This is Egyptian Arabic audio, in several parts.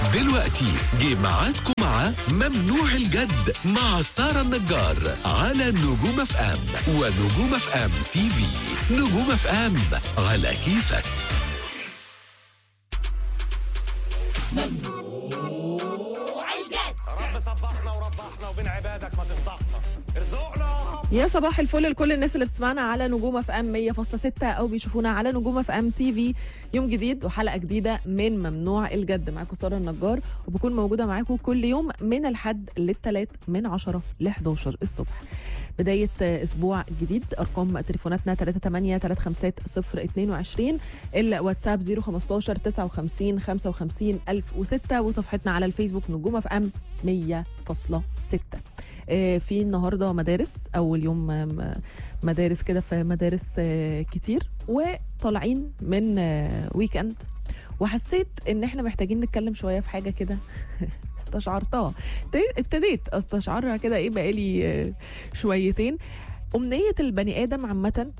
دلوقتي جه ميعادكم مع ممنوع الجد مع سارة النجار على نجوم اف ام ونجوم اف ام تي في نجوم اف ام على كيفك رب صبحنا وربحنا وبين عبادك ما تفضحنا ارزقنا يا صباح الفل لكل الناس اللي بتسمعنا على نجوم اف ام 100.6 او بيشوفونا على نجوم اف ام تي في يوم جديد وحلقه جديده من ممنوع الجد معاكم ساره النجار وبكون موجوده معاكم كل يوم من الحد للثلاث من 10 ل 11 الصبح بداية أسبوع جديد أرقام تليفوناتنا 38 350 022 الواتساب 015 59 55 1006 وصفحتنا على الفيسبوك نجوم اف ام 100.6 آه، في النهارده مدارس اول يوم آم، مدارس كده في مدارس آه، كتير وطالعين من آه، ويكند وحسيت ان احنا محتاجين نتكلم شويه في حاجه كده استشعرتها ابتديت- ابتديت استشعرها كده ايه بقالي آه، شويتين امنيه البني ادم عامه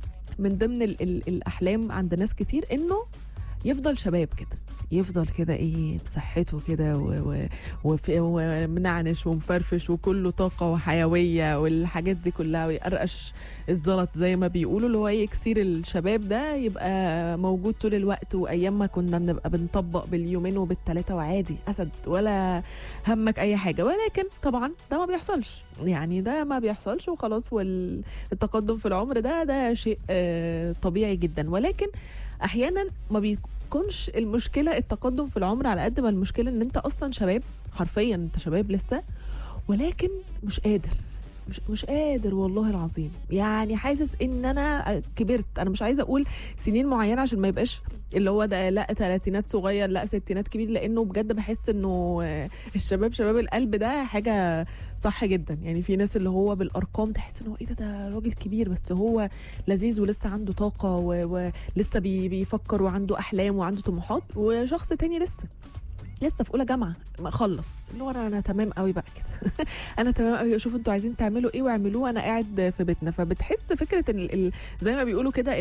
من ضمن ال ال الاحلام عند ناس كتير انه يفضل شباب كده يفضل كده ايه بصحته كده و- و- وف- ومنعنش ومفرفش وكله طاقه وحيويه والحاجات دي كلها ويقرقش الزلط زي ما بيقولوا اللي هو ايه كسير الشباب ده يبقى موجود طول الوقت وايام ما كنا بنبقى بنطبق باليومين وبالثلاثه وعادي اسد ولا همك اي حاجه ولكن طبعا ده ما بيحصلش يعني ده ما بيحصلش وخلاص والتقدم في العمر ده ده شيء آه، طبيعي جدا ولكن احيانا ما بيكونش المشكله التقدم في العمر على قد ما المشكله ان انت اصلا شباب حرفيا انت شباب لسه ولكن مش قادر مش مش قادر والله العظيم يعني حاسس ان انا كبرت انا مش عايزه اقول سنين معينه عشان ما يبقاش اللي هو ده لا ثلاثينات صغير لا ستينات كبير لانه بجد بحس انه آه، الشباب شباب القلب ده حاجه صح جدا يعني في ناس اللي هو بالارقام تحس انه ايه ده ده راجل كبير بس هو لذيذ ولسه عنده طاقه و- ولسه بي بيفكر وعنده احلام وعنده طموحات وشخص تاني لسه لسه في اولى جامعه ما خلص اللي هو انا انا تمام قوي بقى كده انا تمام قوي شوفوا انتوا عايزين تعملوا ايه واعملوه انا قاعد في بيتنا فبتحس فكره ان ال- ال- زي ما بيقولوا كده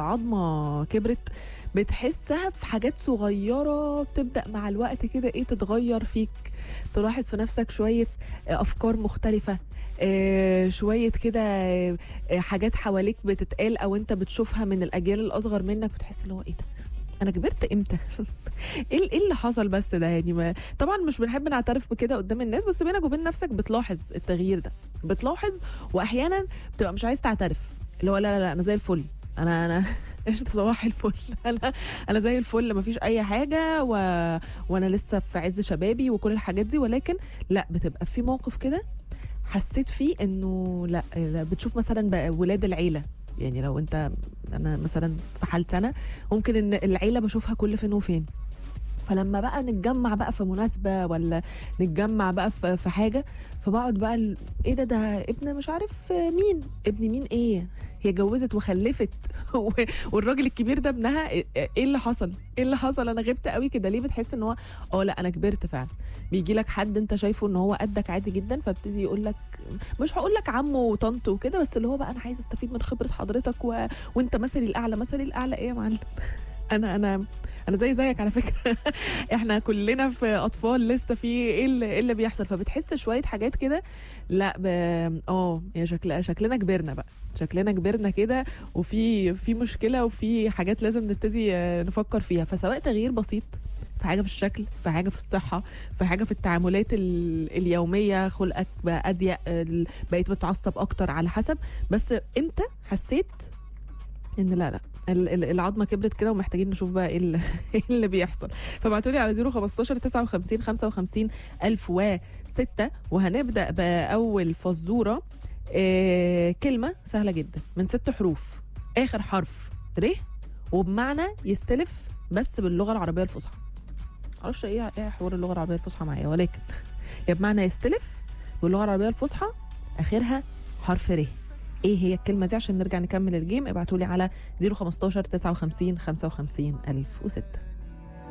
العظمه كبرت بتحسها في حاجات صغيره بتبدا مع الوقت كده ايه تتغير فيك تلاحظ في نفسك شويه افكار مختلفه آه، شويه كده آه، حاجات حواليك بتتقال او انت بتشوفها من الاجيال الاصغر منك بتحس اللي هو ايه ده انا كبرت امتى ايه ايه اللي حصل بس ده يعني ما طبعا مش بنحب نعترف بكده قدام الناس بس بينك وبين نفسك بتلاحظ التغيير ده بتلاحظ واحيانا بتبقى مش عايز تعترف اللي هو لا لا لا انا زي الفل انا انا قشطة صباح الفل انا انا زي الفل مفيش اي حاجه و... وانا لسه في عز شبابي وكل الحاجات دي ولكن لا بتبقى في موقف كده حسيت فيه انه لا, لا بتشوف مثلا بقى ولاد العيله يعني لو انت انا مثلا في حالتي انا ممكن ان العيله بشوفها كل فين وفين فلما بقى نتجمع بقى في مناسبه ولا نتجمع بقى في في حاجه فبقعد بقى ال- ايه ده ده ابن مش عارف مين ابن مين ايه هي اتجوزت وخلفت و- والراجل الكبير ده ابنها ايه إيه اللي حصل ايه اللي حصل انا غبت قوي كده ليه بتحس ان هو اه لا انا كبرت فعلا بيجي لك حد انت شايفه ان هو قدك عادي جدا فابتدي يقول لك مش هقول لك عمه وطنط وكده بس اللي هو بقى انا عايز استفيد من خبره حضرتك و... وانت مثلي الاعلى مثلي الاعلى ايه يا معلم انا انا انا زي زيك على فكره احنا كلنا في اطفال لسه في ايه اللي, إيه اللي بيحصل فبتحس شويه حاجات كده لا ب... اه يا شكل شكلنا كبرنا بقى شكلنا كبرنا كده وفي في مشكله وفي حاجات لازم نبتدي آه، نفكر فيها فسواء تغيير بسيط في حاجه في الشكل في حاجه في الصحه في حاجه في التعاملات ال- اليوميه خلقك بقى اضيق ال- بقيت بتعصب اكتر على حسب بس انت حسيت ان لا لا ال- ال- العظمه كبرت كده ومحتاجين نشوف بقى ايه اللي, إيه اللي بيحصل فابعتوا لي على 015 59 55 1006 وهنبدا باول فزوره آه كلمه سهله جدا من ست حروف اخر حرف ر وبمعنى يستلف بس باللغه العربيه الفصحى معرفش ايه ايه حوار اللغه العربيه الفصحى معايا ولكن هي بمعنى يستلف باللغه العربيه الفصحى اخرها حرف ر ايه هي الكلمه دي عشان نرجع نكمل الجيم ابعتوا لي على 015 59 55 1006